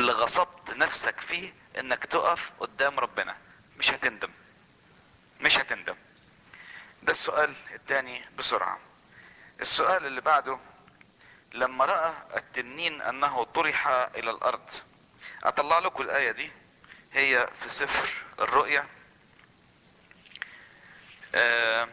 اللي غصبت نفسك فيه انك تقف قدام ربنا مش هتندم مش هتندم ده السؤال الثاني بسرعة السؤال اللي بعده لما رأى التنين انه طرح الى الارض اطلع لكم الاية دي هي في سفر الرؤيا آه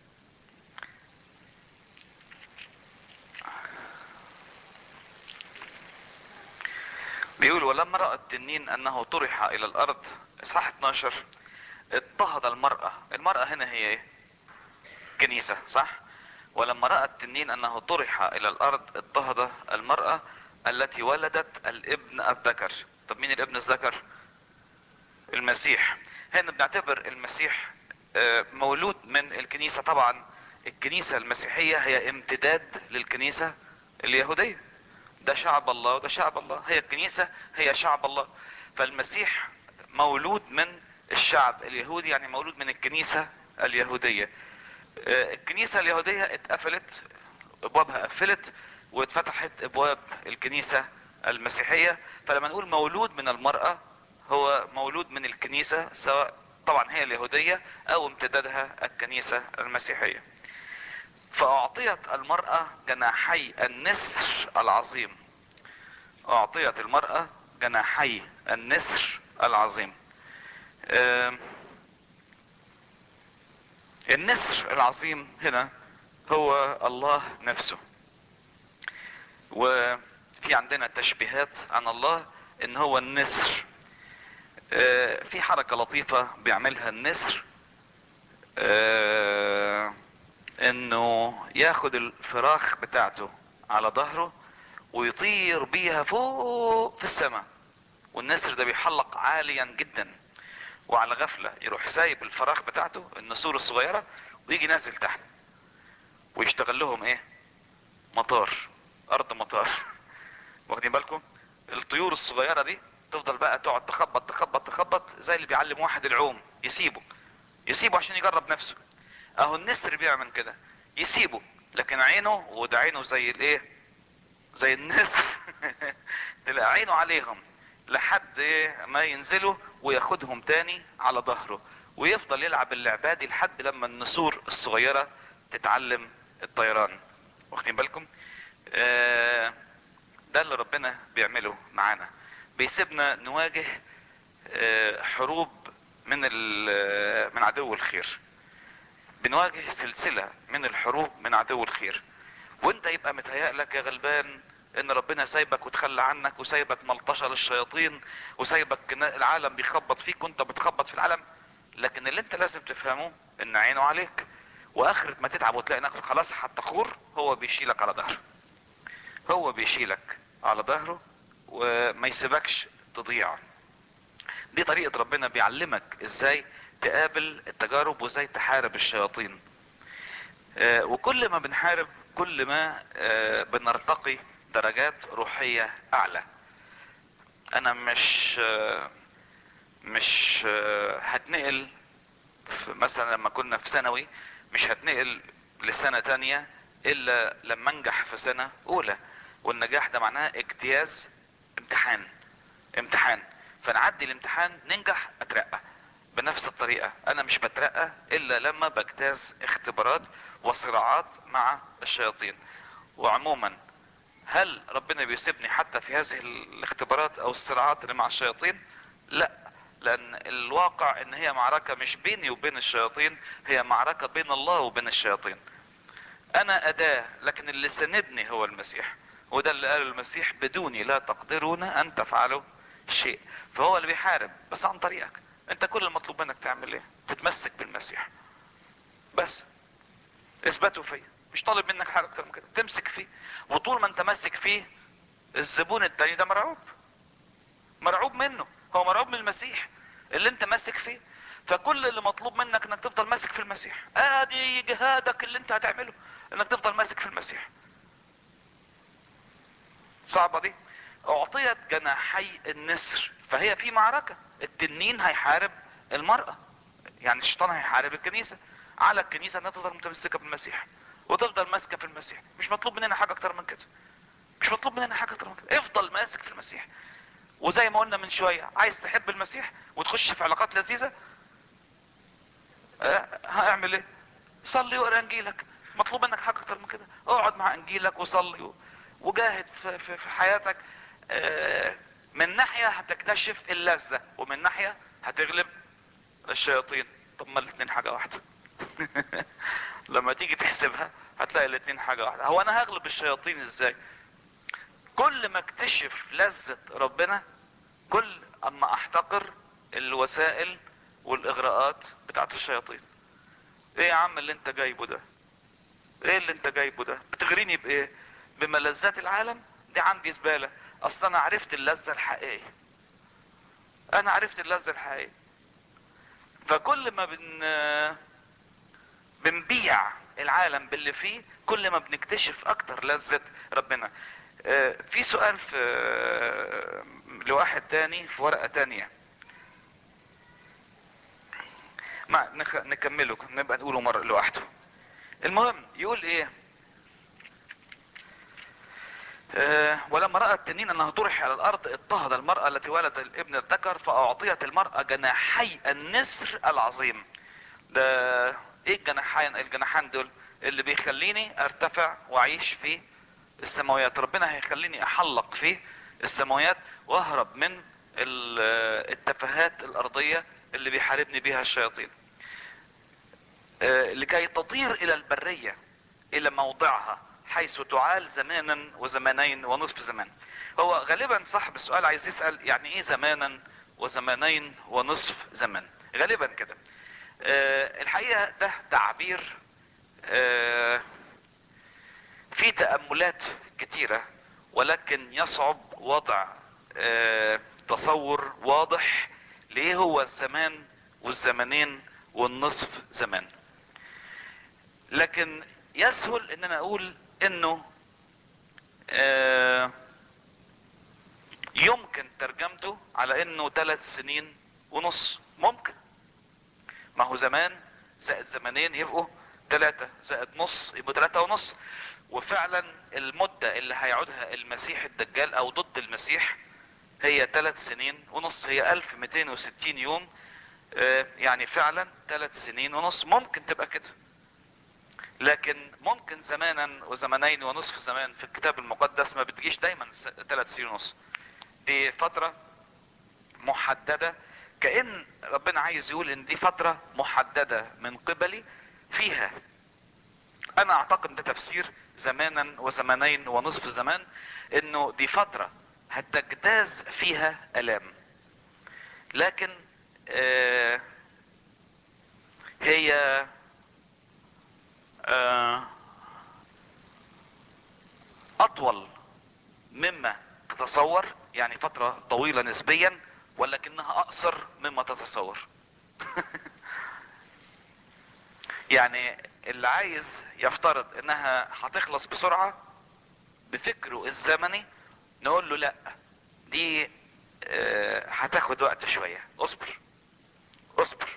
بيقول ولما رأى التنين انه طرح الى الارض اصحاح 12 اضطهد المرأة المرأة هنا هي ايه كنيسة صح ولما رأى التنين انه طرح الى الارض اضطهد المرأة التي ولدت الابن الذكر طب مين الابن الذكر المسيح هنا بنعتبر المسيح آه، مولود من الكنيسة طبعا الكنيسة المسيحية هي امتداد للكنيسة اليهودية ده شعب الله وده شعب الله هي الكنيسة هي شعب الله فالمسيح مولود من الشعب اليهودي يعني مولود من الكنيسة اليهودية آه، الكنيسة اليهودية اتقفلت ابوابها قفلت واتفتحت ابواب الكنيسة المسيحية فلما نقول مولود من المرأة هو مولود من الكنيسة سواء طبعا هي اليهودية او امتدادها الكنيسة المسيحية فاعطيت المرأة جناحي النسر العظيم اعطيت المرأة جناحي النسر العظيم آم، النسر العظيم هنا هو الله نفسه وفي عندنا تشبيهات عن الله ان هو النسر آه، في حركة لطيفة بيعملها النسر آه، انه ياخد الفراخ بتاعته على ظهره ويطير بيها فوق في السماء والنسر ده بيحلق عاليا جدا وعلى غفلة يروح سايب الفراخ بتاعته النسور الصغيرة ويجي نازل تحت ويشتغل لهم ايه مطار ارض مطار واخدين بالكم الطيور الصغيرة دي تفضل بقى تقعد تخبط تخبط تخبط زي اللي بيعلم واحد العوم يسيبه يسيبه عشان يجرب نفسه اهو النسر بيعمل كده يسيبه لكن عينه وده عينه زي الايه زي النسر تلاقي عينه عليهم لحد إيه ما ينزلوا وياخدهم تاني على ظهره ويفضل يلعب اللعبة دي لحد لما النسور الصغيرة تتعلم الطيران واخدين بالكم آه ده اللي ربنا بيعمله معانا بيسيبنا نواجه آه حروب من ال- من عدو الخير بنواجه سلسلة من الحروب من عدو الخير وانت يبقى متهيأ لك يا غلبان ان ربنا سايبك وتخلى عنك وسايبك ملطشة للشياطين وسايبك إن العالم بيخبط فيك وانت بتخبط في العالم لكن اللي انت لازم تفهمه ان عينه عليك واخرة ما تتعب وتلاقي نفسك خلاص هتخور هو بيشيلك على ظهره هو بيشيلك على ظهره وما يسيبكش تضيع دي طريقة ربنا بيعلمك ازاي تقابل التجارب وازاي تحارب الشياطين آه، وكل ما بنحارب كل ما آه، بنرتقي درجات روحية اعلى انا مش آه، مش آه، هتنقل في- مثلا لما كنا في ثانوي مش هتنقل لسنة تانية الا لما انجح في سنة اولى والنجاح ده معناه اجتياز امتحان امتحان فنعدي الامتحان ننجح اترقى بنفس الطريقة انا مش بترقى الا لما بجتاز اختبارات وصراعات مع الشياطين وعموما هل ربنا بيسيبني حتى في هذه الاختبارات او الصراعات اللي مع الشياطين لا لان الواقع ان هي معركة مش بيني وبين الشياطين هي معركة بين الله وبين الشياطين انا اداة لكن اللي سندني هو المسيح وده اللي قاله المسيح بدوني لا تقدرون ان تفعلوا شيء فهو اللي بيحارب بس عن طريقك انت كل المطلوب منك تعمل ايه تتمسك بالمسيح بس اثبته فيه مش طالب منك حاجه اكتر من كده تمسك فيه وطول ما انت ماسك فيه الزبون التاني ده مرعوب مرعوب منه هو مرعوب من المسيح اللي انت ماسك فيه فكل اللي مطلوب منك انك تفضل ماسك في المسيح ادي جهادك اللي انت هتعمله انك تفضل ماسك في المسيح صعبة دي اعطيت جناحي النسر فهي في معركة التنين هيحارب المرأة يعني الشيطان هيحارب الكنيسة على الكنيسة انها تفضل متمسكة بالمسيح وتفضل ماسكة في المسيح مش مطلوب مننا حاجة اكتر من كده مش مطلوب مننا حاجة اكتر من كده افضل ماسك في المسيح وزي ما قلنا من شوية عايز تحب المسيح وتخش في علاقات لذيذة أه هعمل ايه صلي واقرا انجيلك مطلوب منك حاجة اكتر من كده اقعد مع انجيلك وصلي و- وجاهد في, في, في حياتك أه من ناحية هتكتشف اللذة ومن ناحية هتغلب الشياطين طب ما الاتنين حاجة واحدة لما تيجي تحسبها هتلاقي الاتنين حاجة واحدة هو انا هغلب الشياطين ازاي كل ما اكتشف لذة ربنا كل اما احتقر الوسائل والاغراءات بتاعت الشياطين ايه يا عم اللي انت جايبه ده ايه اللي انت جايبه ده بتغريني بايه بملذات العالم دي عندي زبالة اصلا انا عرفت اللذة الحقيقية انا عرفت اللذة الحقيقية فكل ما بن بنبيع العالم باللي فيه كل ما بنكتشف اكتر لذة ربنا آه، في سؤال في آه، لواحد تاني في ورقة تانية ما نخ... نكمله نبقى نقوله مرة لوحده المهم يقول ايه آه، ولما رأى التنين انه طرح على الارض اضطهد المرأة التي ولد الابن الذكر فاعطيت المرأة جناحي النسر العظيم ده ايه الجناحين الجناحان دول اللي بيخليني ارتفع واعيش في السماويات ربنا هيخليني احلق في السماويات واهرب من ال- التفاهات الارضية اللي بيحاربني بيها الشياطين آه، لكي تطير الى البرية الى موضعها حيث تعال زمانا وزمانين ونصف زمان هو غالبا صاحب السؤال عايز يسأل يعني ايه زمانا وزمانين ونصف زمان غالبا كده آه، الحقيقة ده تعبير آه، في تأملات كتيرة ولكن يصعب وضع آه، تصور واضح ليه هو الزمان والزمانين والنصف زمان لكن يسهل ان انا اقول انه آه، يمكن ترجمته على انه ثلاث سنين ونص ممكن ما هو زمان زائد زمانين يبقوا ثلاثة زائد نص يبقوا ثلاثة ونص وفعلا المدة اللي هيقعدها المسيح الدجال او ضد المسيح هي ثلاث سنين ونص هي 1260 يوم آه، يعني فعلا ثلاث سنين ونص ممكن تبقى كده لكن ممكن زمانا وزمانين ونصف زمان في الكتاب المقدس ما بتجيش دايما ثلاث سنين ونص دي فترة محددة كأن ربنا عايز يقول ان دي فترة محددة من قبلي فيها انا اعتقد ده تفسير زمانا وزمانين ونصف زمان انه دي فترة هتجتاز فيها الام لكن آه هي آه اطول مما تتصور يعني فترة طويلة نسبيا ولكنها اقصر مما تتصور يعني اللي عايز يفترض انها هتخلص بسرعة بفكره الزمني نقول له لا دي آه، هتاخد وقت شوية اصبر اصبر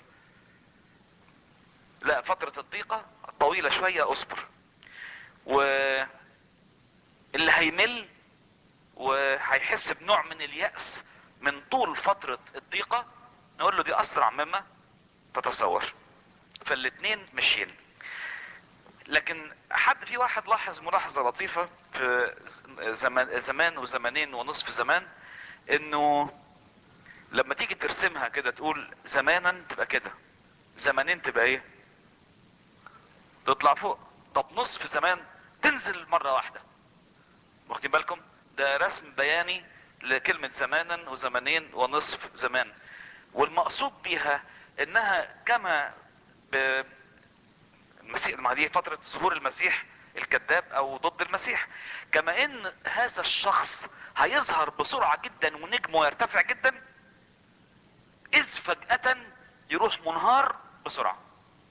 لا فترة الضيقة طويلة شوية اصبر و اللي هيمل وهيحس بنوع من اليأس من طول فترة الضيقة نقول له دي اسرع مما تتصور فالاتنين ماشيين لكن حد في واحد لاحظ ملاحظة لطيفة في زمان, زمان وزمانين ونصف زمان انه لما تيجي ترسمها كده تقول زمانا تبقى كده زمانين تبقى ايه تطلع فوق طب نصف زمان تنزل مرة واحدة واخدين بالكم ده رسم بياني لكلمة زمانا وزمانين ونصف زمان والمقصود بيها انها كما ب... المسيح ما دي فترة ظهور المسيح الكذاب او ضد المسيح كما ان هذا الشخص هيظهر بسرعة جدا ونجمه يرتفع جدا اذ فجأة يروح منهار بسرعة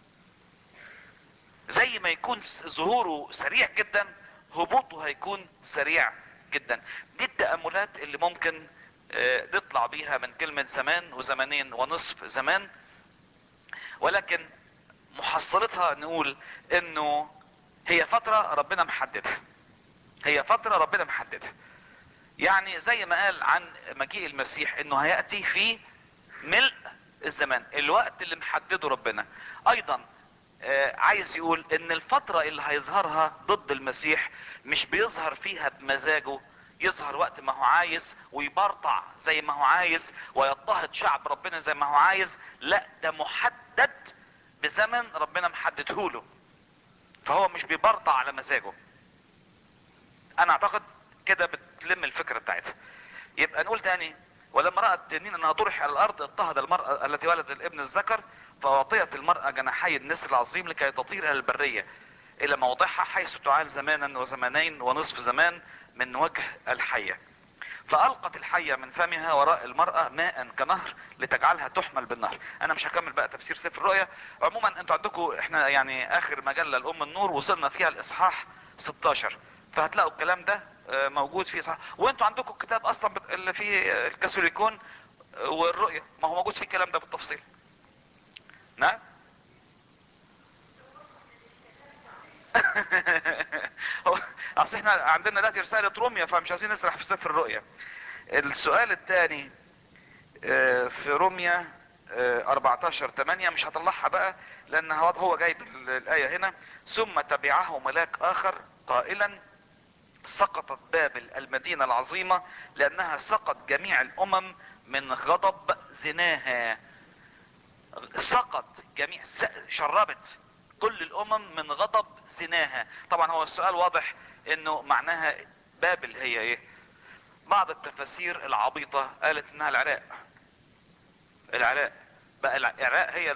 زي ما يكون ظهوره سريع جدا هبوطه هيكون سريع جدا دي التأملات اللي ممكن آه، نطلع بيها من كلمة زمان وزمانين ونصف زمان ولكن محصلتها نقول انه هي فترة ربنا محددها هي فترة ربنا محددها يعني زي ما قال عن مجيء المسيح انه هيأتي في ملء الزمان الوقت اللي محدده ربنا ايضا آه، عايز يقول ان الفترة اللي هيظهرها ضد المسيح مش بيظهر فيها بمزاجه يظهر وقت ما هو عايز ويبرطع زي ما هو عايز ويضطهد شعب ربنا زي ما هو عايز لا ده محدد بزمن ربنا محدده له فهو مش بيبرطع على مزاجه انا اعتقد كده بتلم الفكرة بتاعتها يبقى نقول تاني ولما رأت التنين انها طرح على الارض اضطهد المرأة التي ولدت الابن الذكر فأعطيت المرأة جناحي النسر العظيم لكي تطير الى البرية الى موضعها حيث تعال زمانا وزمانين ونصف زمان من وجه الحية فألقت الحية من فمها وراء المرأة ماء كنهر لتجعلها تحمل بالنهر انا مش هكمل بقى تفسير سفر الرؤيا عموما انتوا عندكم احنا يعني اخر مجلة الام النور وصلنا فيها الاصحاح 16 فهتلاقوا الكلام ده آه، موجود في صح وانتوا عندكم الكتاب اصلا بت- اللي فيه آه، الكاثوليكون آه، والرؤية ما هو موجود فيه الكلام ده بالتفصيل نعم هو اصل احنا عندنا دلوقتي رسالة روميا فمش عايزين نسرح في سفر الرؤيا السؤال الثاني في روميا آه، 14 8 مش هطلعها بقى لان هو هو جايب ال- الايه هنا ثم تبعه ملاك اخر قائلا سقطت بابل المدينه العظيمه لانها سقط جميع الامم من غضب زناها سقط جميع س- شربت كل الامم من غضب زناها طبعا هو السؤال واضح انه معناها بابل هي ايه بعض التفاسير العبيطة قالت انها العراق العراق بقى العراق هي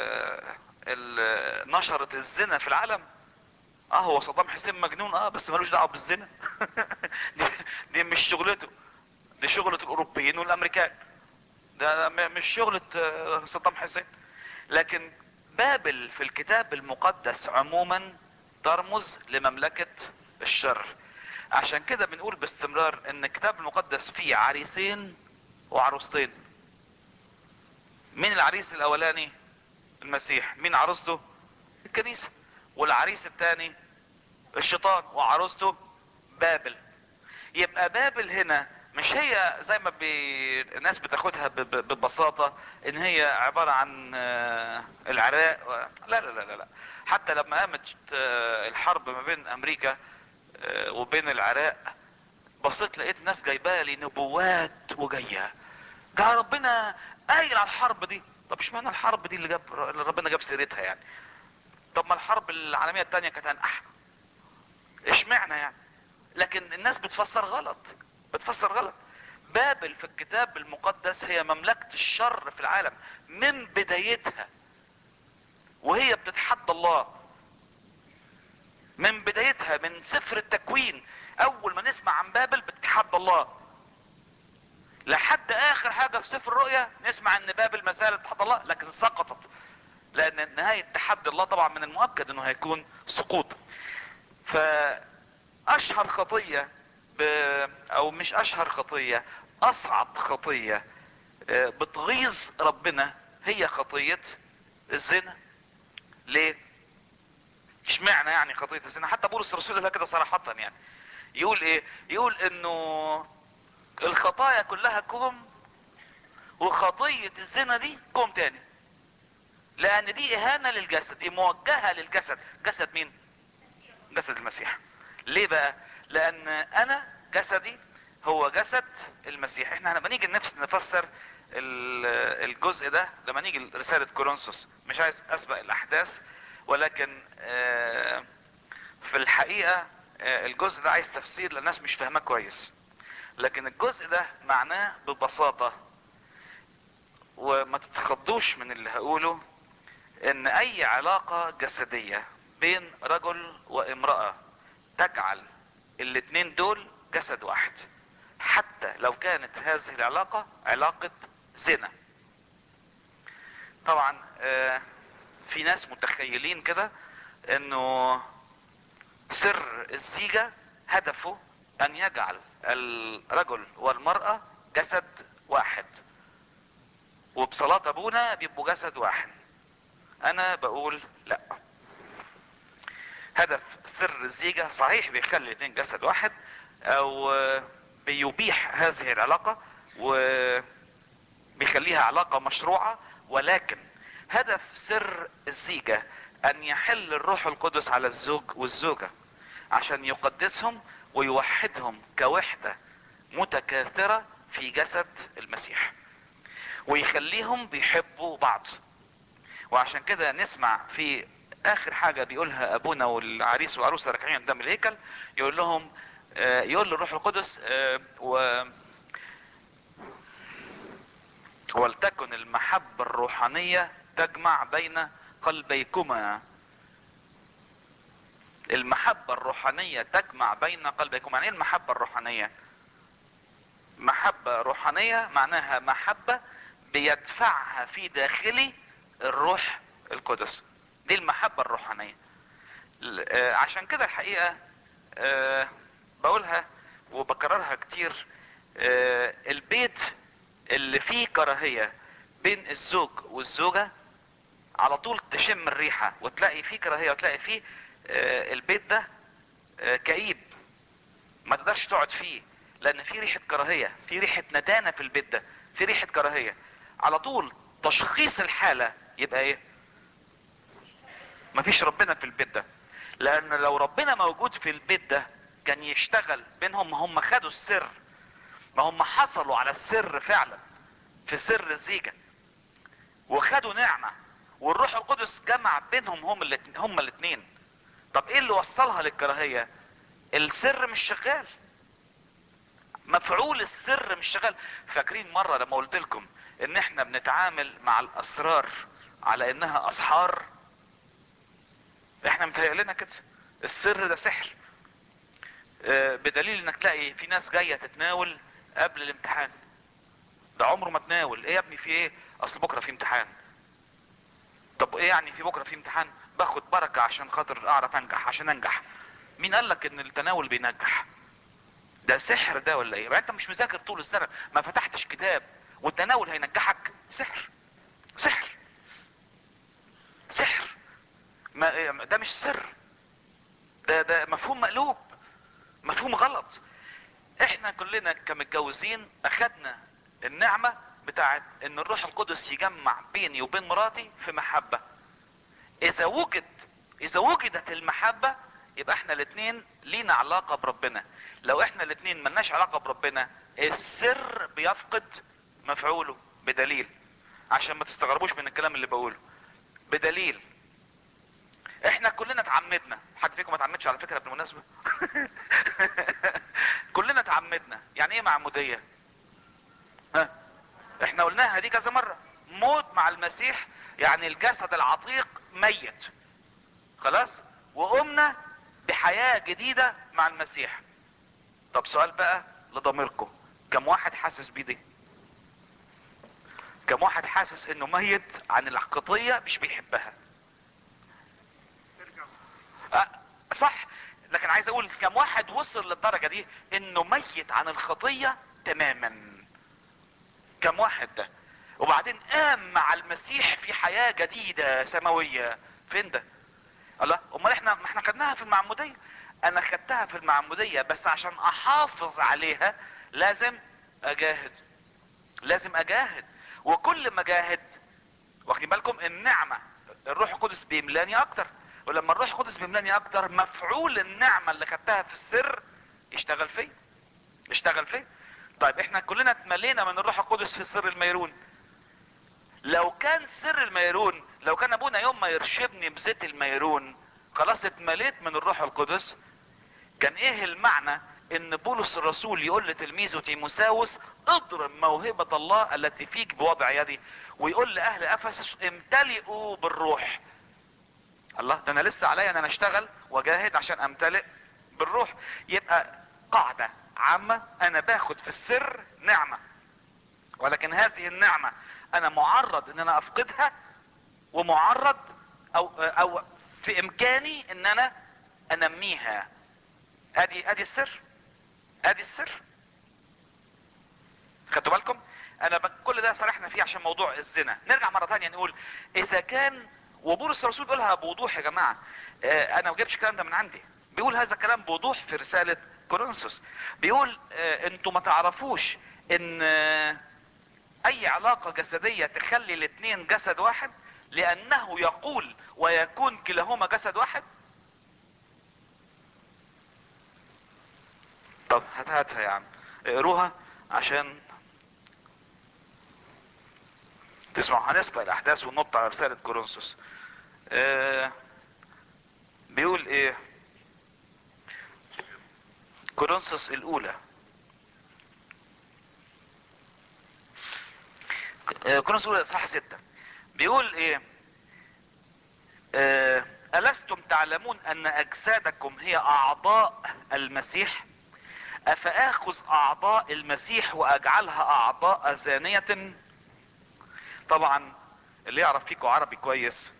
اللي نشرت الزنا في العالم اه هو صدام حسين مجنون اه بس ملوش دعوه بالزنا دي, دي مش شغلته دي شغلة الاوروبيين والامريكان ده م- مش شغلة آه، صدام حسين لكن بابل في الكتاب المقدس عموما ترمز لمملكة الشر عشان كده بنقول باستمرار ان الكتاب المقدس فيه عريسين وعروستين مين العريس الاولاني المسيح مين عروسته الكنيسة والعريس الثاني الشيطان وعروسته بابل يبقى بابل هنا مش هي زي ما بي... الناس بتاخدها ب... ب... ببساطة ان هي عبارة عن آه، العراق و... لا لا لا لا لا حتى لما قامت آه، الحرب ما بين امريكا آه، وبين العراق بصيت لقيت ناس جايبه لي نبوات وجايه ده ربنا قايل على الحرب دي طب اشمعنى الحرب دي اللي جاب اللي ربنا جاب سيرتها يعني طب ما الحرب العالميه الثانيه كانت انقح اشمعنى يعني لكن الناس بتفسر غلط بتفسر غلط بابل في الكتاب المقدس هي مملكة الشر في العالم من بدايتها وهي بتتحدى الله من بدايتها من سفر التكوين اول ما نسمع عن بابل بتتحدى الله لحد اخر حاجة في سفر الرؤيا نسمع ان بابل ما زالت تتحدى الله لكن سقطت لان نهاية تحدي الله طبعا من المؤكد انه هيكون سقوط فاشهر خطية ب... او مش اشهر خطية اصعب خطية آه، بتغيظ ربنا هي خطية الزنا ليه اشمعنى يعني خطية الزنا حتى بولس الرسول قالها كده صراحة يعني يقول ايه يقول انه الخطايا كلها كوم وخطية الزنا دي كوم تاني لان دي اهانة للجسد دي موجهة للجسد جسد مين جسد المسيح ليه بقى لان انا جسدي هو جسد المسيح احنا لما نيجي نفس نفسر ال- الجزء ده لما نيجي رسالة كورنثوس مش عايز اسبق الاحداث ولكن آه، في الحقيقة آه، الجزء ده عايز تفسير للناس مش فاهماه كويس لكن الجزء ده معناه ببساطة وما تتخضوش من اللي هقوله ان اي علاقة جسدية بين رجل وامرأة تجعل الاتنين دول جسد واحد حتى لو كانت هذه العلاقة علاقة زنا طبعا آه، في ناس متخيلين كده انه سر الزيجة هدفه ان يجعل الرجل والمرأة جسد واحد وبصلاة ابونا بيبقوا جسد واحد انا بقول لا هدف سر الزيجة صحيح بيخلي الاتنين جسد واحد او آه، بيبيح هذه العلاقة وبيخليها علاقة مشروعة ولكن هدف سر الزيجة ان يحل الروح القدس على الزوج والزوجة عشان يقدسهم ويوحدهم كوحدة متكاثرة في جسد المسيح ويخليهم بيحبوا بعض وعشان كده نسمع في اخر حاجة بيقولها ابونا والعريس والعروسة راكعين قدام الهيكل يقول لهم آه، يقول للروح القدس آه، و ولتكن المحبة الروحانية تجمع بين قلبيكما المحبة الروحانية تجمع بين قلبيكما يعني ايه المحبة الروحانية محبة روحانية معناها محبة بيدفعها في داخلي الروح القدس دي المحبة الروحانية ل- آه، عشان كده الحقيقة آه، بقولها وبكررها كتير آه، البيت اللي فيه كراهية بين الزوج والزوجة على طول تشم الريحة وتلاقي فيه كراهية وتلاقي فيه آه، البيت ده آه، كئيب ما تقدرش تقعد فيه لان في ريحة كراهية في ريحة ندانة في البيت ده في ريحة كراهية على طول تشخيص الحالة يبقى ايه مفيش ربنا في البيت ده لان لو ربنا موجود في البيت ده كان يشتغل بينهم هم خدوا السر ما هم حصلوا على السر فعلا في سر الزيجة وخدوا نعمة والروح القدس جمع بينهم هم الاتنين هم الاتنين طب ايه اللي وصلها للكراهية السر مش شغال مفعول السر مش شغال فاكرين مرة لما قلت لكم ان احنا بنتعامل مع الاسرار على انها اسحار احنا متهيألنا كده السر ده سحر آه، بدليل انك تلاقي في ناس جاية تتناول قبل الامتحان ده عمره ما تناول ايه يا ابني في ايه اصل بكرة في امتحان طب ايه يعني في بكرة في امتحان باخد بركة عشان خاطر اعرف انجح عشان انجح مين قال لك ان التناول بينجح ده سحر ده ولا ايه يبقى انت مش مذاكر طول السنة ما فتحتش كتاب والتناول هينجحك سحر سحر سحر ما ده مش سر ده ده مفهوم مقلوب مفهوم غلط احنا كلنا كمتجوزين اخدنا النعمة بتاعت ان الروح القدس يجمع بيني وبين مراتي في محبة اذا وجد اذا وجدت المحبة يبقى احنا الاتنين لينا علاقة بربنا لو احنا الاتنين ملناش علاقة بربنا السر بيفقد مفعوله بدليل عشان ما تستغربوش من الكلام اللي بقوله بدليل احنا كلنا اتعمدنا حد فيكم ما اتعمدش على فكرة بالمناسبة كلنا اتعمدنا يعني ايه معمودية ها احنا قلناها دي كذا مرة موت مع المسيح يعني الجسد العتيق ميت خلاص وقمنا بحياة جديدة مع المسيح طب سؤال بقى لضميركم كم واحد حاسس بيه كم واحد حاسس انه ميت عن الخطية مش بيحبها أه صح لكن عايز اقول كم واحد وصل للدرجة دي انه ميت عن الخطية تماما كم واحد ده وبعدين قام مع المسيح في حياة جديدة سماوية فين ده الله امال احنا ما احنا خدناها في المعمودية انا خدتها في المعمودية بس عشان احافظ عليها لازم اجاهد لازم اجاهد وكل ما اجاهد واخدين بالكم النعمة الروح القدس بيملاني اكتر ولما الروح القدس بيملاني اكتر مفعول النعمة اللي خدتها في السر يشتغل فيا يشتغل فيا طيب احنا كلنا اتملينا من الروح القدس في سر الميرون لو كان سر الميرون لو كان ابونا يوم ما يرشبني بزيت الميرون خلاص اتمليت من الروح القدس كان ايه المعنى ان بولس الرسول يقول لتلميذه تيموساوس اضرب موهبة الله التي فيك بوضع يدي ويقول لاهل افسس امتلئوا بالروح الله ده انا لسه عليا ان انا اشتغل واجاهد عشان امتلئ بالروح يبقى قاعدة عامة انا باخد في السر نعمة ولكن هذه النعمة انا معرض ان انا افقدها ومعرض او او في امكاني ان انا انميها ادي ادي السر ادي السر خدتوا بالكم انا ب... كل ده صرحنا فيه عشان موضوع الزنا نرجع مرة تانية نقول اذا كان وبولس الرسول بيقولها بوضوح يا جماعة اه انا ما جبتش الكلام ده من عندي بيقول هذا الكلام بوضوح في رسالة كورنثوس بيقول آه، انتوا ما تعرفوش ان آه، اي علاقة جسدية تخلي الاتنين جسد واحد لانه يقول ويكون كلاهما جسد واحد طب هات هاتها يا عم اقروها عشان تسمعوا هنسبق الاحداث وننط على رسالة كورنثوس آه بيقول ايه كورنثوس الاولى آه، كورنثوس الاولى اصحاح ستة بيقول ايه آه، ألستم تعلمون أن أجسادكم هي أعضاء المسيح أفآخذ أعضاء المسيح وأجعلها أعضاء زانية طبعا اللي يعرف فيكم عربي كويس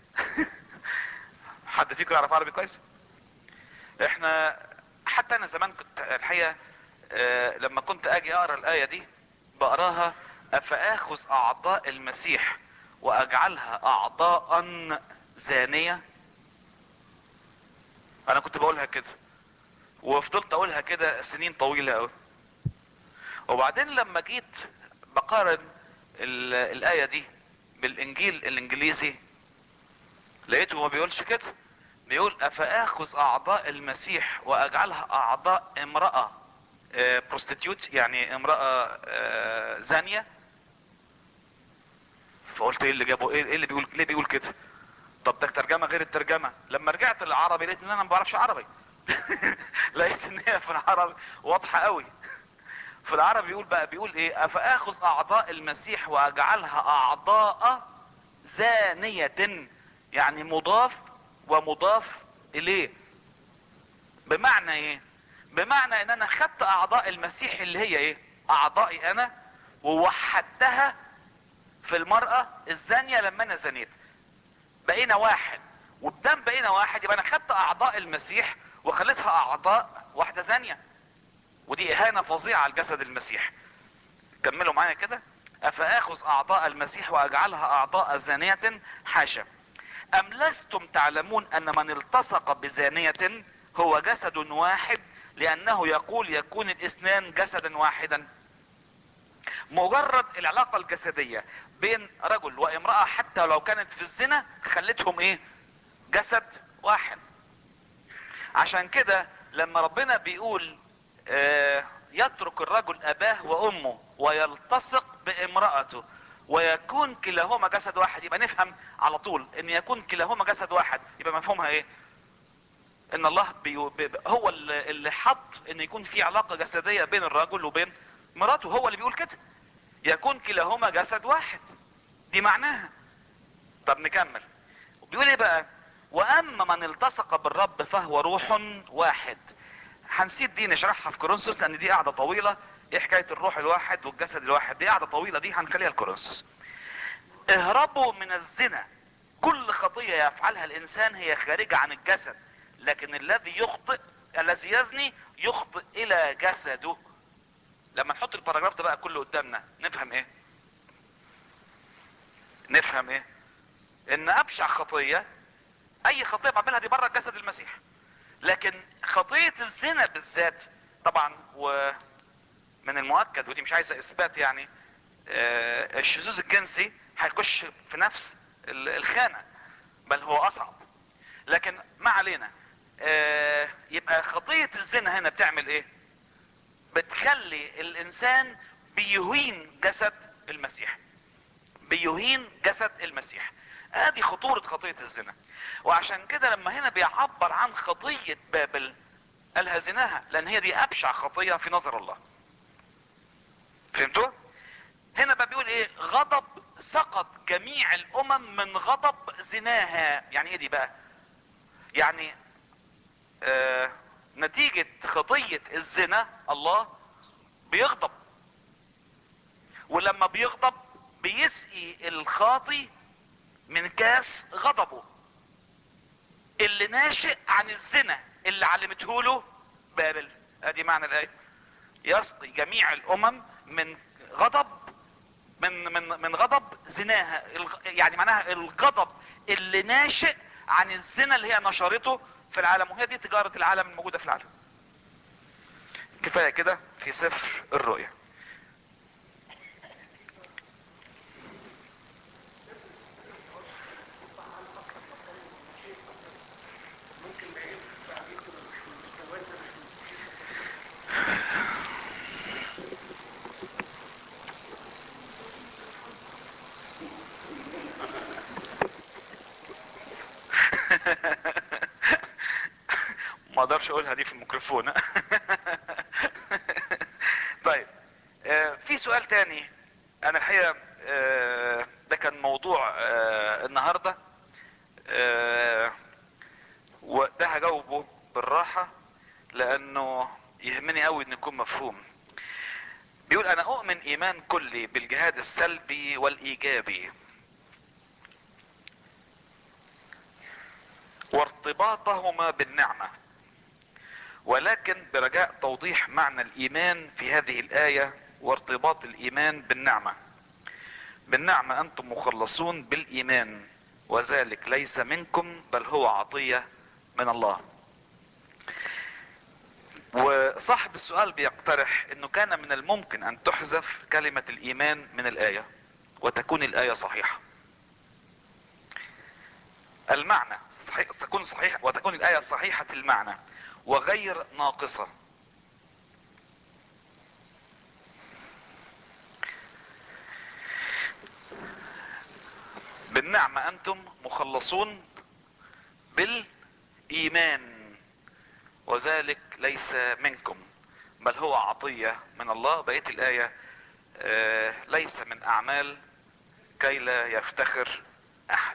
حد فيكم يعرف عربي كويس احنا حتى انا زمان كنت الحقيقة آه، لما كنت اجي اقرا الاية دي بقراها افاخذ اعضاء المسيح واجعلها اعضاء زانية انا كنت بقولها كده وفضلت اقولها كده سنين طويلة قوي وبعدين لما جيت بقارن ال- الاية دي بالانجيل الانجليزي لقيته ما بيقولش كده بيقول افاخذ اعضاء المسيح واجعلها اعضاء امرأة بروستيتيوت يعني امرأة آه، زانية فقلت ايه اللي جابه ايه إيه اللي بيقول ليه بيقول كده طب ده ترجمة غير الترجمة لما رجعت للعربي لقيت ان انا ما بعرفش عربي لقيت ان هي في العربي واضحة قوي في العربي بيقول بقى بيقول ايه افاخذ اعضاء المسيح واجعلها اعضاء زانية يعني مضاف ومضاف اليه بمعنى ايه بمعنى ان انا خدت اعضاء المسيح اللي هي ايه اعضائي انا ووحدتها في المرأة الزانية لما انا زنيت بقينا واحد وبدم بقينا واحد يبقى انا خدت اعضاء المسيح وخليتها اعضاء واحدة زانية ودي اهانة فظيعة على جسد المسيح كملوا معايا كده افاخذ اعضاء المسيح واجعلها اعضاء زانية حاشا ام لستم تعلمون ان من التصق بزانية هو جسد واحد لانه يقول يكون الاثنان جسدا واحدا مجرد العلاقة الجسدية بين رجل وامرأة حتى لو كانت في الزنا خلتهم ايه جسد واحد عشان كده لما ربنا بيقول آه، يترك الرجل اباه وامه ويلتصق بامرأته ويكون كلاهما جسد واحد يبقى نفهم على طول ان يكون كلاهما جسد واحد يبقى مفهومها ايه ان الله بيو بي هو اللي اللي حط ان يكون في علاقة جسدية بين الرجل وبين مراته هو اللي بيقول كده يكون كلاهما جسد واحد دي معناها طب نكمل بيقول ايه بقى واما من التصق بالرب فهو روح واحد هنسيب دي نشرحها في كورنثوس لان دي قاعده طويله ايه حكايه الروح الواحد والجسد الواحد دي قاعده طويله دي هنخليها لكورنثوس اهربوا من الزنا كل خطيه يفعلها الانسان هي خارجه عن الجسد لكن الذي يخطئ الذي يزني يخطئ الى جسده لما نحط الباراجراف ده بقى كله قدامنا نفهم ايه نفهم ايه ان ابشع خطيه اي خطيه بعملها دي بره جسد المسيح لكن خطيه الزنا بالذات طبعا ومن المؤكد ودي مش عايزه اثبات يعني آه، الشذوذ الجنسي هيخش في نفس ال- الخانه بل هو اصعب لكن ما علينا آه، يبقى خطيه الزنا هنا بتعمل ايه بتخلي الانسان بيهين جسد المسيح بيهين جسد المسيح ادي خطورة خطية الزنا وعشان كده لما هنا بيعبر عن خطية بابل قالها زناها لان هي دي ابشع خطية في نظر الله فهمتوا هنا بقى بيقول ايه غضب سقط جميع الامم من غضب زناها يعني ايه دي بقى يعني آه نتيجة خطية الزنا الله بيغضب ولما بيغضب بيسقي الخاطي من كاس غضبه اللي ناشئ عن الزنا اللي علمته له بابل ادي معنى الايه يسقي جميع الامم من غضب من من من غضب زناها الغ- يعني معناها الغضب اللي ناشئ عن الزنا اللي هي نشرته في العالم وهي دي تجارة العالم الموجودة في العالم كفاية كده في سفر الرؤيا ما اقدرش اقولها دي في الميكروفون طيب آه، في سؤال تاني انا الحقيقه آه، ده كان موضوع آه، النهارده آه، وده هجاوبه بالراحه لانه يهمني قوي ان يكون مفهوم بيقول انا اؤمن ايمان كلي بالجهاد السلبي والايجابي وارتباطهما بالنعمه ولكن برجاء توضيح معنى الايمان في هذه الايه وارتباط الايمان بالنعمه بالنعمه انتم مخلصون بالايمان وذلك ليس منكم بل هو عطيه من الله وصاحب السؤال بيقترح انه كان من الممكن ان تحذف كلمه الايمان من الايه وتكون الايه صحيحه المعنى صحيح تكون صحيح وتكون الايه صحيحه المعنى وغير ناقصة بالنعمة أنتم مخلصون بالإيمان وذلك ليس منكم بل هو عطية من الله بقية الآية آه ليس من أعمال كي لا يفتخر أحد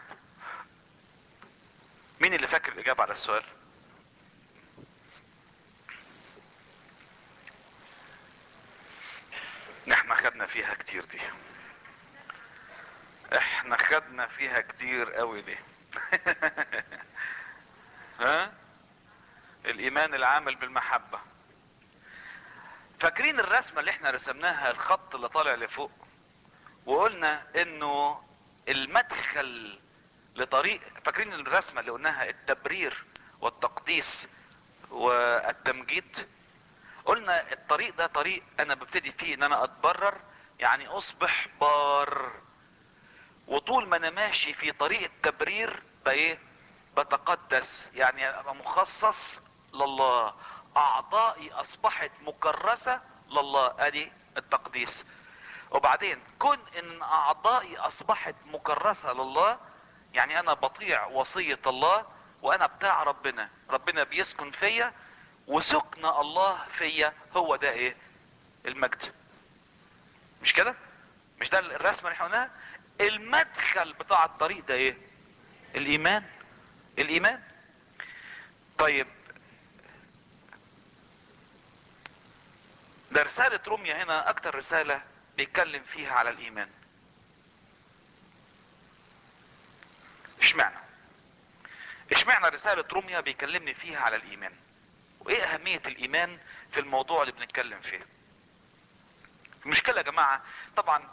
مين اللي فاكر الإجابة على السؤال؟ احنا خدنا فيها كتير دي احنا خدنا فيها كتير قوي دي ها الايمان العامل بالمحبة فاكرين الرسمة اللي احنا رسمناها الخط اللي طالع لفوق وقلنا انه المدخل لطريق فاكرين الرسمة اللي قلناها التبرير والتقديس والتمجيد قلنا الطريق ده طريق انا ببتدي فيه ان انا اتبرر يعني اصبح بار وطول ما انا ماشي في طريق التبرير بايه بتقدس يعني ابقى مخصص لله اعضائي اصبحت مكرسة لله ادي التقديس وبعدين كون ان اعضائي اصبحت مكرسة لله يعني انا بطيع وصية الله وانا بتاع ربنا ربنا بيسكن فيا وسكن الله فيا هو ده ايه المجد مش كده مش ده الرسمه اللي احنا قلناها المدخل بتاع الطريق ده ايه الايمان الايمان طيب ده رسالة روميا هنا اكتر رسالة بيتكلم فيها على الايمان اشمعنى اشمعنى رسالة روميا بيكلمني فيها على الايمان وايه اهمية الايمان في الموضوع اللي بنتكلم فيه المشكلة يا جماعة طبعا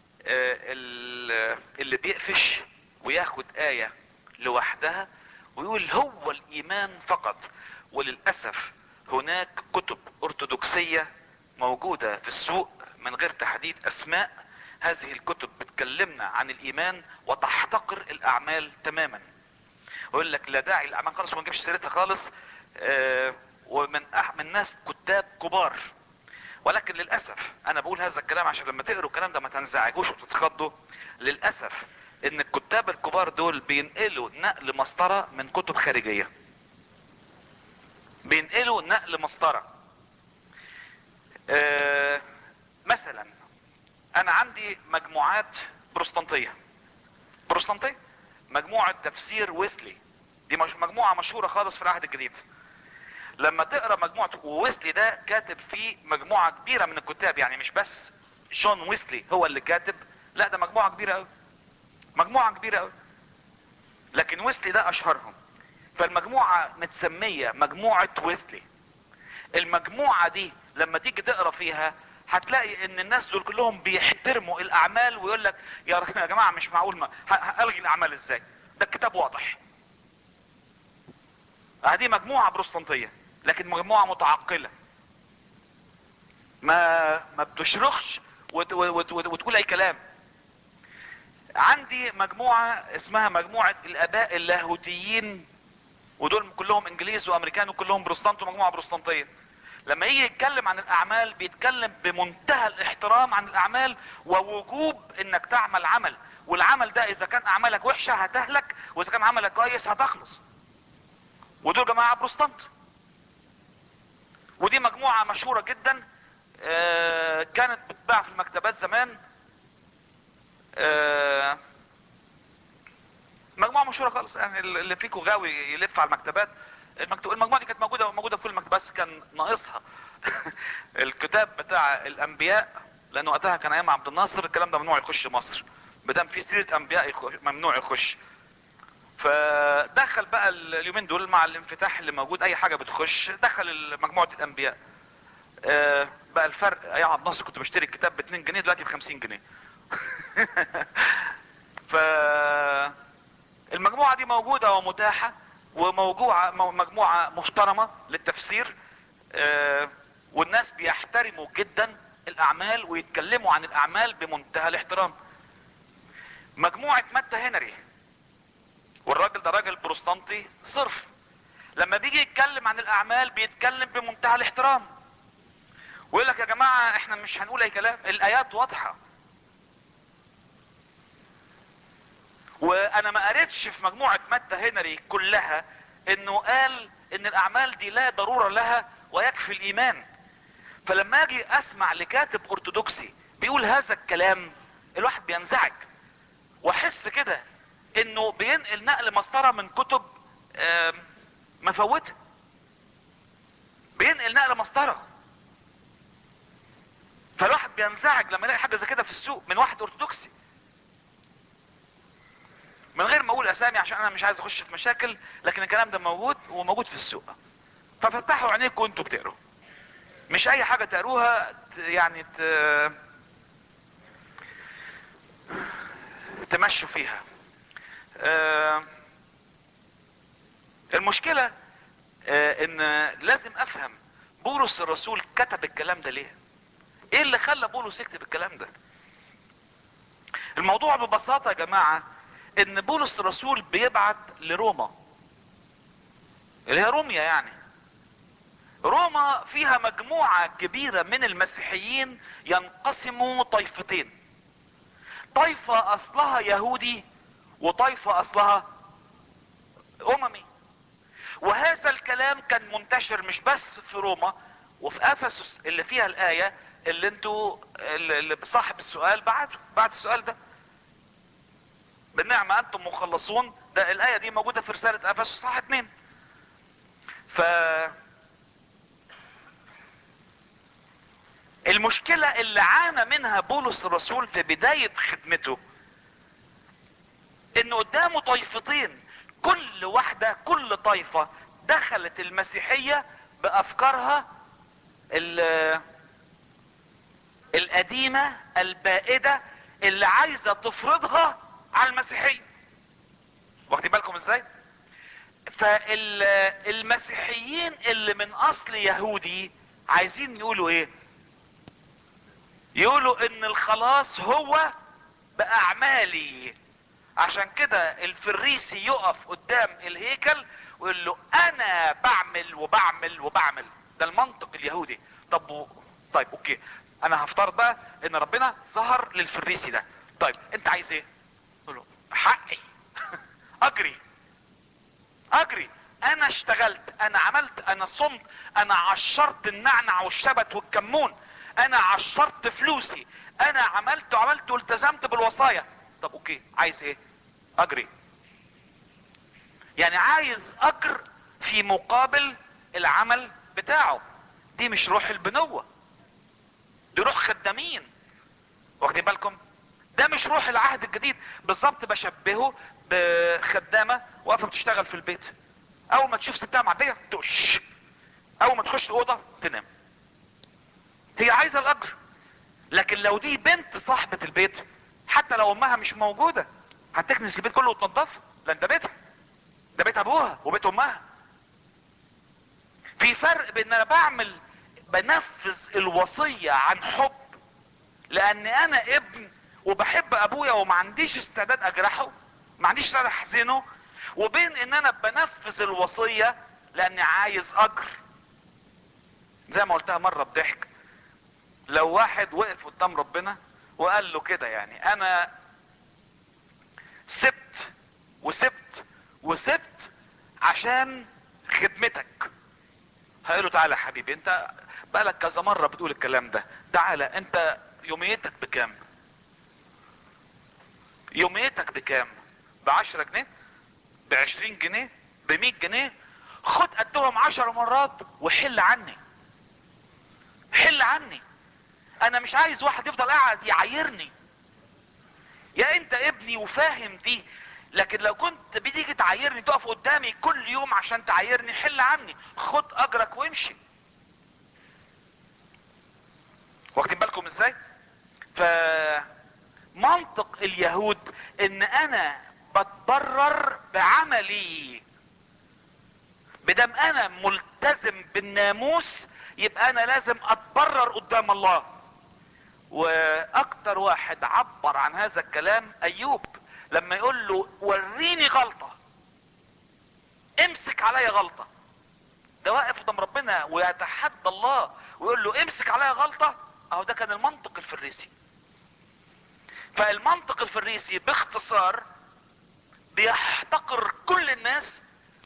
اللي بيقفش وياخد آية لوحدها ويقول هو الايمان فقط وللأسف هناك كتب ارثوذكسية موجودة في السوق من غير تحديد اسماء هذه الكتب بتكلمنا عن الايمان وتحتقر الاعمال تماما ويقول لك لا داعي الاعمال خالص وما نجيبش سيرتها خالص آه ومن أح من ناس كتاب كبار ولكن للاسف انا بقول هذا الكلام عشان لما تقروا الكلام ده ما تنزعجوش وتتخضوا للاسف ان الكتاب الكبار دول بينقلوا نقل مسطرة من كتب خارجية بينقلوا نقل مسطرة آه مثلا انا عندي مجموعات بروستانتية بروستانتية مجموعة تفسير ويسلي دي مجموعة مشهورة خالص في العهد الجديد لما تقرا مجموعة وويسلي ده كاتب فيه مجموعة كبيرة من الكتاب يعني مش بس جون ويسلي هو اللي كاتب لا ده مجموعة كبيرة قوي مجموعة كبيرة قوي لكن ويسلي ده اشهرهم فالمجموعة متسمية مجموعة ويسلي المجموعة دي لما تيجي تقرا فيها هتلاقي ان الناس دول كلهم بيحترموا الاعمال ويقول لك يا يا جماعه مش معقول ما الغي الاعمال ازاي ده الكتاب واضح هذه مجموعه بروستانتيه لكن مجموعه متعقله ما ما بتشرخش وت- وت- وت- وتقول اي كلام عندي مجموعة اسمها مجموعة الاباء اللاهوتيين ودول كلهم انجليز وامريكان وكلهم بروستانت ومجموعة بروستانتية لما يجي يتكلم عن الاعمال بيتكلم بمنتهى الاحترام عن الاعمال ووجوب انك تعمل عمل والعمل ده اذا كان اعمالك وحشة هتهلك واذا كان عملك كويس هتخلص ودول جماعة بروستانت ودي مجموعة مشهورة جدا آه، كانت بتتباع في المكتبات زمان آه، مجموعة مشهورة خالص يعني اللي فيكم غاوي يلف على المكتبات المكتب المجموعة دي كانت موجودة موجودة في كل المكتبات بس كان ناقصها الكتاب بتاع الانبياء لانه وقتها كان ايام عبد الناصر الكلام ده ممنوع يخش مصر بدم في سيرة انبياء يخش ممنوع يخش فدخل بقى اليومين دول مع الانفتاح اللي موجود اي حاجة بتخش دخل مجموعة الانبياء آه، بقى الفرق ايام عبد الناصر كنت بشتري الكتاب ب 2 جنيه دلوقتي ب 50 جنيه ف المجموعة دي موجودة ومتاحة وموجوعة مو- مجموعة محترمة للتفسير آه، والناس بيحترموا جدا الاعمال ويتكلموا عن الاعمال بمنتهى الاحترام مجموعة متى هنري والراجل ده راجل بروستانتي صرف لما بيجي يتكلم عن الاعمال بيتكلم بمنتهى الاحترام ويقول لك يا جماعة احنا مش هنقول اي كلام الايات واضحة وانا ما قريتش في مجموعة متى هنري كلها انه قال ان الاعمال دي لا ضرورة لها ويكفي الايمان فلما اجي اسمع لكاتب ارثوذكسي بيقول هذا الكلام الواحد بينزعج واحس كده انه بينقل نقل مسطرة من كتب آم، مفوتة بينقل نقل مسطرة فالواحد بينزعج لما يلاقي حاجة زي كده في السوق من واحد ارثوذكسي من غير ما اقول اسامي عشان انا مش عايز اخش في مشاكل لكن الكلام ده موجود وموجود في السوق ففتحوا عينيكم وانتوا بتقروا مش اي حاجة تقروها ت- يعني ت... تمشوا فيها آه، المشكلة آه، ان لازم افهم بولس الرسول كتب الكلام ده ليه ايه اللي خلى بولس يكتب الكلام ده الموضوع ببساطة يا جماعة ان بولس الرسول بيبعت لروما اللي هي روميا يعني روما فيها مجموعة كبيرة من المسيحيين ينقسموا طائفتين طائفة اصلها يهودي وطائفة اصلها اممي وهذا الكلام كان منتشر مش بس في روما وفي افسس اللي فيها الاية اللي انتوا اللي اللي صاحب السؤال بعته بعد السؤال ده بالنعمة انتم مخلصون ده الاية دي موجودة في رسالة افسس صح اتنين ف المشكلة اللي عانى منها بولس الرسول في بداية خدمته ان قدامه طائفتين كل واحدة كل طائفة دخلت المسيحية بافكارها ال- القديمة البائدة اللي عايزة تفرضها على المسيحية واخدين بالكم ازاي فالمسيحيين اللي من اصل يهودي عايزين يقولوا ايه يقولوا ان الخلاص هو باعمالي عشان كده الفريسي يقف قدام الهيكل ويقول له انا بعمل وبعمل وبعمل ده المنطق اليهودي طب و... طيب اوكي انا هفترض بقى ان ربنا ظهر للفريسي ده طيب انت عايز ايه يقول له حقي اجري اجري انا اشتغلت انا عملت انا صمت انا عشرت النعنع والشبت والكمون انا عشرت فلوسي انا عملت وعملت والتزمت بالوصايا طب اوكي عايز ايه اجري يعني عايز اجر في مقابل العمل بتاعه دي مش روح البنوة دي روح خدامين واخدين بالكم ده مش روح العهد الجديد بالظبط بشبهه بخدامة واقفة بتشتغل في البيت اول ما تشوف ستها معدية تقش اول ما تخش الاوضة تنام هي عايزة الاجر لكن لو دي بنت صاحبة البيت حتى لو امها مش موجودة هتكنس البيت كله وتنضفه لان ده بيتها ده بيت ابوها وبيت امها في فرق بين انا بعمل بنفذ الوصية عن حب لان انا ابن وبحب ابويا وما عنديش استعداد اجرحه ما عنديش استعداد احزنه وبين ان انا بنفذ الوصية لاني عايز اجر زي ما قلتها مرة بضحك لو واحد وقف قدام ربنا وقال له كده يعني انا سبت وسبت وسبت عشان خدمتك هيقول له تعالى يا حبيبي انت بقالك كذا مرة بتقول الكلام ده تعالى انت يوميتك بكام يوميتك بكام بعشرة جنيه بعشرين جنيه بمية جنيه خد قدهم عشر مرات وحل عني حل عني انا مش عايز واحد يفضل قاعد يعايرني يا انت ابني وفاهم دي لكن لو كنت بتيجي تعايرني تقف قدامي كل يوم عشان تعايرني حل عني خد اجرك وامشي واخدين بالكم ازاي فمنطق اليهود ان انا بتبرر بعملي بدم انا ملتزم بالناموس يبقى انا لازم اتبرر قدام الله واكتر واحد عبر عن هذا الكلام ايوب لما يقول له وريني غلطة امسك عليا غلطة ده واقف قدام ربنا ويتحدى الله ويقول له امسك عليا غلطة اهو ده كان المنطق الفريسي فالمنطق الفريسي باختصار بيحتقر كل الناس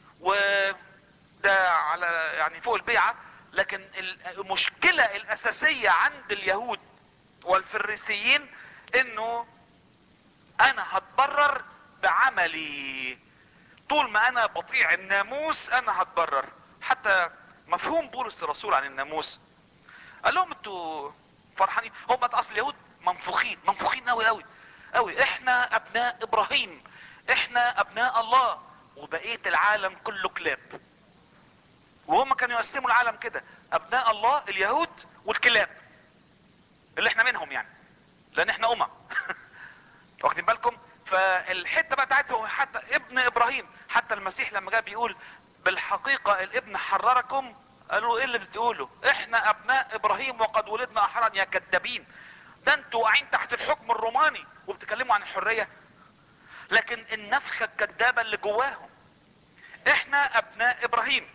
وده على يعني فوق البيعة لكن المشكلة الاساسية عند اليهود والفريسيين انه انا هتبرر بعملي طول ما انا بطيع الناموس انا هتبرر حتى مفهوم بولس الرسول عن الناموس قال لهم انتوا فرحانين هم اصل اليهود منفوخين منفوخين قوي قوي قوي احنا ابناء ابراهيم احنا ابناء الله وبقية العالم كله كلاب وهم كانوا يقسموا العالم كده ابناء الله اليهود والكلاب اللي احنا منهم يعني لان احنا امم واخدين بالكم فالحته بقى بتاعتهم حتى ابن ابراهيم حتى المسيح لما جاء بيقول بالحقيقه الابن حرركم قالوا ايه اللي بتقولوا احنا ابناء ابراهيم وقد ولدنا احرارا يا كذابين ده انتوا واقعين تحت الحكم الروماني وبتكلموا عن الحريه لكن النفخه الكذابه اللي جواهم احنا ابناء ابراهيم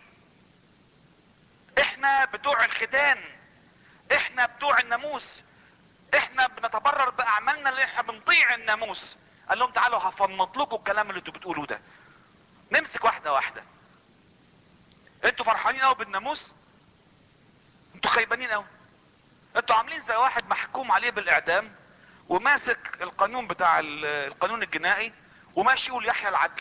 احنا بتوع الختان احنا بتوع الناموس احنا بنتبرر باعمالنا اللي احنا بنطيع الناموس قال لهم تعالوا هفنط لكم الكلام اللي انتوا بتقولوه ده نمسك واحده واحده انتوا فرحانين قوي بالناموس انتوا خيبانين قوي انتوا عاملين زي واحد محكوم عليه بالاعدام وماسك القانون بتاع القانون الجنائي وماشي يقول يحيى العدل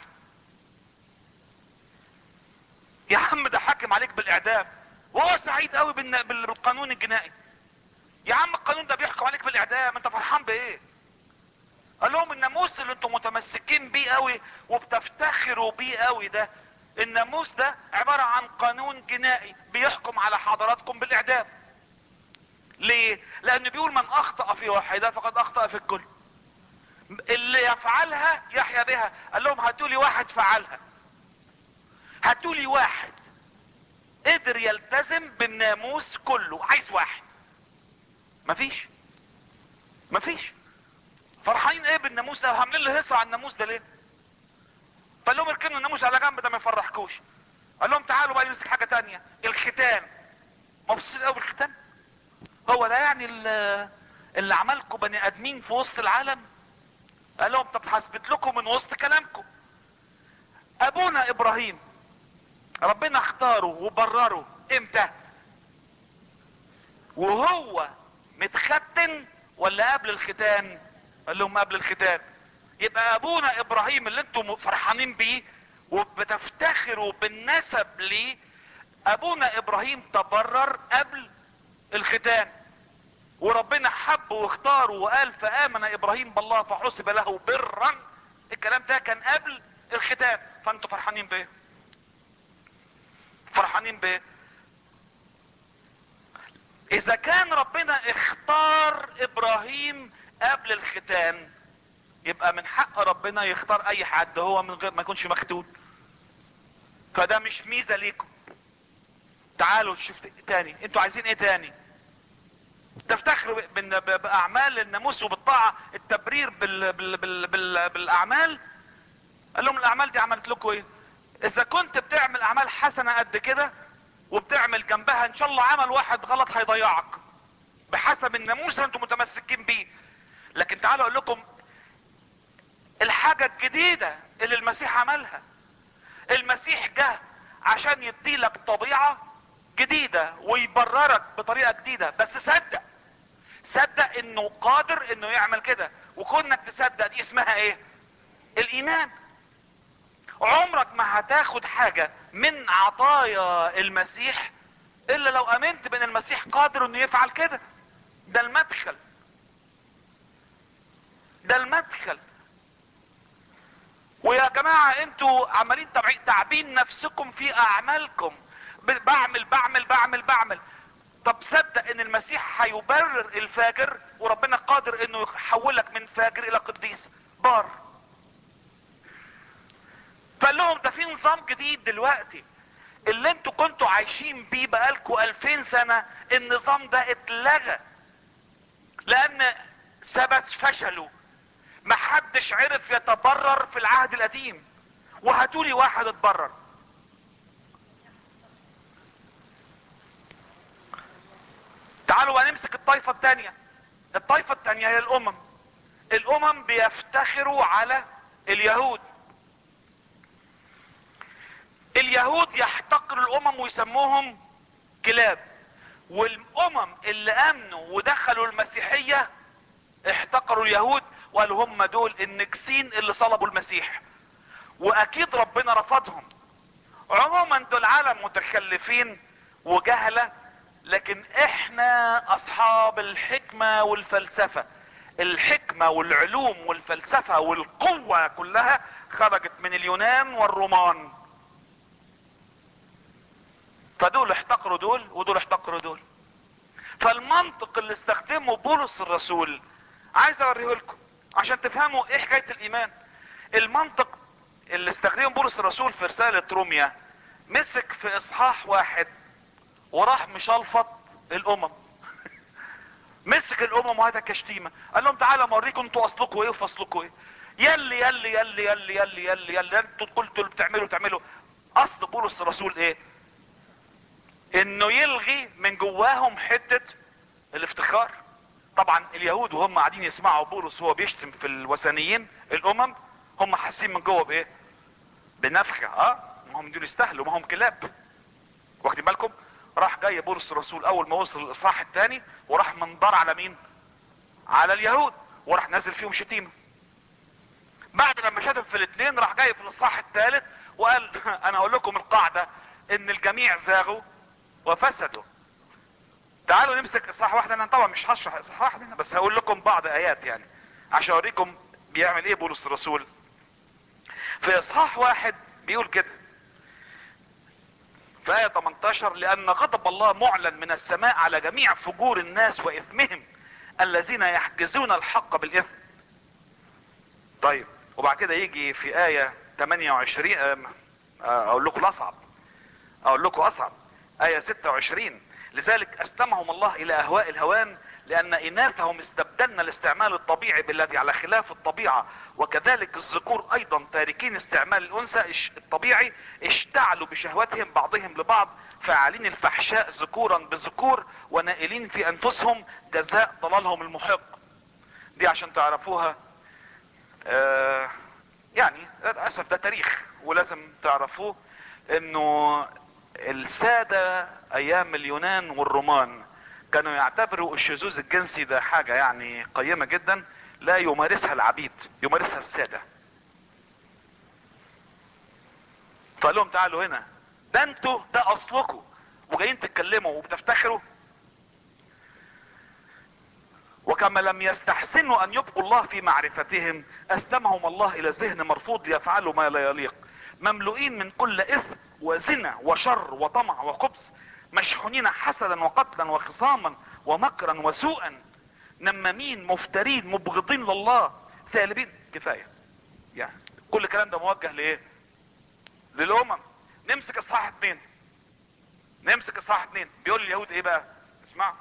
يا عم ده حاكم عليك بالاعدام وهو سعيد قوي بالقانون الجنائي يا عم القانون ده بيحكم عليك بالاعدام انت فرحان بايه قال لهم الناموس اللي انتم متمسكين بيه قوي وبتفتخروا بيه قوي ده الناموس ده عبارة عن قانون جنائي بيحكم على حضراتكم بالاعدام ليه لانه بيقول من اخطأ في واحدة فقد اخطأ في الكل اللي يفعلها يحيا بها قال لهم هاتوا لي واحد فعلها هاتوا لي واحد قدر يلتزم بالناموس كله عايز واحد مفيش مفيش فرحانين ايه بالناموس ده عاملين لي هيصه على الناموس ده ليه فقال لهم اركنوا الناموس على جنب ده ما يفرحكوش قال لهم تعالوا بقى نمسك حاجه تانية الختان مبسوطين قوي بالختان هو ده يعني اللي عملكم بني ادمين في وسط العالم قال لهم طب هثبت لكم من وسط كلامكم ابونا ابراهيم ربنا اختاره وبرره امتى وهو متختن ولا قبل الختان قال لهم قبل الختان يبقى ابونا ابراهيم اللي انتم فرحانين بيه وبتفتخروا بالنسب ليه ابونا ابراهيم تبرر قبل الختان وربنا حب واختاره وقال فامن ابراهيم بالله فحسب له برا الكلام ده كان قبل الختان فانتوا فرحانين بايه فرحانين بايه اذا كان ربنا اختار ابراهيم قبل الختان يبقى من حق ربنا يختار اي حد هو من غير ما يكونش مختون فده مش ميزة ليكم تعالوا شفت تاني انتوا عايزين ايه تاني تفتخروا بال- ب- باعمال الناموس وبالطاعه التبرير بال... بال... بال... بال... بالاعمال قال لهم الاعمال دي عملت لكم ايه اذا كنت بتعمل اعمال حسنه قد كده وبتعمل جنبها ان شاء الله عمل واحد غلط هيضيعك بحسب الناموس اللي انتم متمسكين بيه لكن تعالوا اقول لكم الحاجه الجديده اللي المسيح عملها المسيح جه عشان يديلك طبيعه جديده ويبررك بطريقه جديده بس صدق صدق انه قادر انه يعمل كده وكونك تصدق دي اسمها ايه الايمان عمرك ما هتاخد حاجة من عطايا المسيح الا لو امنت بان المسيح قادر انه يفعل كده ده المدخل ده المدخل ويا جماعة انتوا عمالين تبع- تعبين نفسكم في اعمالكم ب- بعمل بعمل بعمل بعمل طب صدق ان المسيح هيبرر الفاجر وربنا قادر انه يحولك من فاجر الى قديس بار فقال لهم ده في نظام جديد دلوقتي اللي انتوا كنتوا عايشين بيه بقالكوا الفين سنة النظام ده اتلغى لان ثبت فشله محدش عرف يتبرر في العهد القديم وهاتولي واحد اتبرر تعالوا بقى نمسك الطائفة التانية الطائفة التانية هي الامم الامم بيفتخروا على اليهود اليهود يحتقروا الامم ويسموهم كلاب والامم اللي امنوا ودخلوا المسيحية احتقروا اليهود وقالوا هم دول النكسين اللي صلبوا المسيح واكيد ربنا رفضهم عموما دول عالم متخلفين وجهلة لكن احنا اصحاب الحكمة والفلسفة الحكمة والعلوم والفلسفة والقوة كلها خرجت من اليونان والرومان فدول احتقروا دول ودول احتقروا دول فالمنطق اللي استخدمه بولس الرسول عايز اوريه لكم عشان تفهموا ايه حكايه الايمان المنطق اللي استخدمه بولس الرسول في رساله روميا مسك في اصحاح واحد وراح مشلفط الامم مسك الامم وهذا كشتيمه قال لهم تعالوا اوريكم انتوا اصلكم ايه وفصلكم ايه يلي يلي يلي يلي يلي يلي يلي انتوا قلتوا اللي بتعملوا تعملوا اصل بولس الرسول ايه انه يلغي من جواهم حتة الافتخار طبعا اليهود وهم قاعدين يسمعوا بولس وهو بيشتم في الوثنيين الامم هم حاسين من جوه بايه بنفخة اه ما هم دول يستاهلوا ما هم كلاب واخدين بالكم راح جاي بولس الرسول اول ما وصل الاصحاح الثاني وراح منظر على مين على اليهود وراح نازل فيهم شتيمه بعد لما شتم في الاثنين راح جاي في الاصحاح الثالث وقال انا اقول لكم القاعده ان الجميع زاغوا وفسدوا تعالوا نمسك اصحاح واحد انا طبعا مش هشرح اصحاح واحد هنا بس هقول لكم بعض ايات يعني عشان اوريكم بيعمل ايه بولس الرسول في اصحاح واحد بيقول كده في آية 18 لأن غضب الله معلن من السماء على جميع فجور الناس وإثمهم الذين يحجزون الحق بالإثم طيب وبعد كده يجي في آية 28 آم، آه، أقول لكم الأصعب أقول لكم أصعب آية 26 لذلك أستمعهم الله إلى أهواء الهوان لأن إناثهم استبدلن الاستعمال الطبيعي بالذي على خلاف الطبيعة وكذلك الذكور أيضا تاركين استعمال الأنثى اش- الطبيعي اشتعلوا بشهوتهم بعضهم لبعض فاعلين الفحشاء ذكورا بذكور ونائلين في أنفسهم جزاء ضلالهم المحق دي عشان تعرفوها آه يعني للأسف ده تاريخ ولازم تعرفوه انه السادة ايام اليونان والرومان كانوا يعتبروا الشذوذ الجنسي ده حاجة يعني قيمة جدا لا يمارسها العبيد يمارسها السادة فقال لهم تعالوا هنا ده انتوا ده اصلكم وجايين تتكلموا وبتفتخروا وكما لم يستحسنوا ان يبقوا الله في معرفتهم استمعهم الله الى ذهن مرفوض ليفعلوا ما لا يليق مملوئين من كل اثم وزنا وشر وطمع وخبث مشحونين حسدا وقتلا وخصاما ومكرا وسوءا نمامين مفترين مبغضين لله ثالبين كفايه يعني كل الكلام ده موجه لايه للامم نمسك اصحاح اتنين نمسك اصحاح اتنين بيقول اليهود ايه بقى اسمع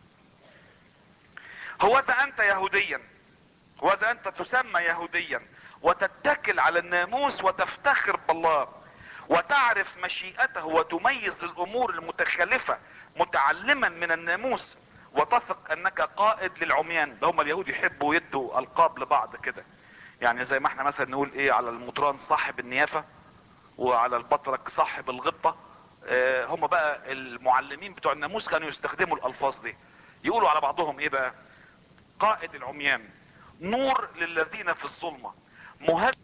هوذا انت يهوديا هوذا انت تسمى يهوديا وتتكل على الناموس وتفتخر بالله وتعرف مشيئته وتميز الامور المتخلفة متعلما من الناموس وتثق انك قائد للعميان ده هم اليهود يحبوا يدوا القاب لبعض كده يعني زي ما احنا مثلا نقول ايه على المطران صاحب النيافة وعلى البطرك صاحب الغبة اه هم بقى المعلمين بتوع الناموس كانوا يستخدموا الالفاظ دي يقولوا على بعضهم ايه بقى قائد العميان نور للذين في الظلمة مهد